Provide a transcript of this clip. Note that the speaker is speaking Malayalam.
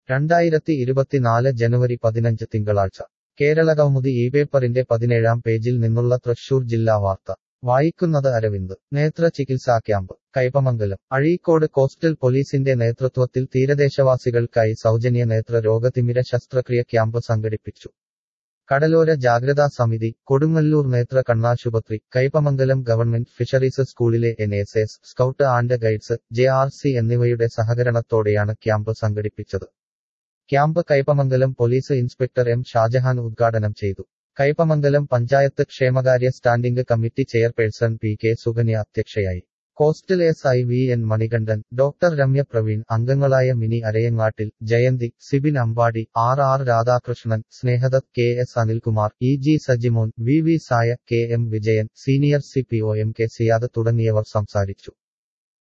രണ്ടായിരത്തി ഇരുപത്തിനാല് ജനുവരി പതിനഞ്ച് തിങ്കളാഴ്ച കേരളകൗമുദി ഈ പേപ്പറിന്റെ പതിനേഴാം പേജിൽ നിന്നുള്ള തൃശൂർ ജില്ലാ വാർത്ത വായിക്കുന്നത് അരവിന്ദ് നേത്ര ചികിത്സാ ക്യാമ്പ് കൈപ്പമംഗലം അഴീക്കോട് കോസ്റ്റൽ പോലീസിന്റെ നേതൃത്വത്തിൽ തീരദേശവാസികൾക്കായി സൗജന്യ നേത്ര രോഗതിമിര ശസ്ത്രക്രിയ ക്യാമ്പ് സംഘടിപ്പിച്ചു കടലോര ജാഗ്രതാ സമിതി കൊടുങ്ങല്ലൂർ നേത്ര കണ്ണാശുപത്രി കൈപ്പമംഗലം ഗവൺമെന്റ് ഫിഷറീസ് സ്കൂളിലെ N S S scout and guides J R C എന്നിവയുടെ സഹകരണത്തോടെയാണ് ക്യാമ്പ് സംഘടിപ്പിച്ചത് camp Kaipamangalam police inspector M Shajahan ഉദ്ഘാടനം ചെയ്തു കൈപ്പമംഗലം പഞ്ചായത്ത് ക്ഷേമകാര്യ standing committee chairperson P K Sukanya അധ്യക്ഷയായി coastal S I V N Manikandan doctor Ramya Praveen അംഗങ്ങളായ Mini Arayangattil Jayanthi Sibin Ambadi R R Radhakrishnan Snehadath K S Anilkumar E G Sajimon V V Saya K M Vijayan senior C P O M K Siyad തുടങ്ങിയവർ സംസാരിച്ചു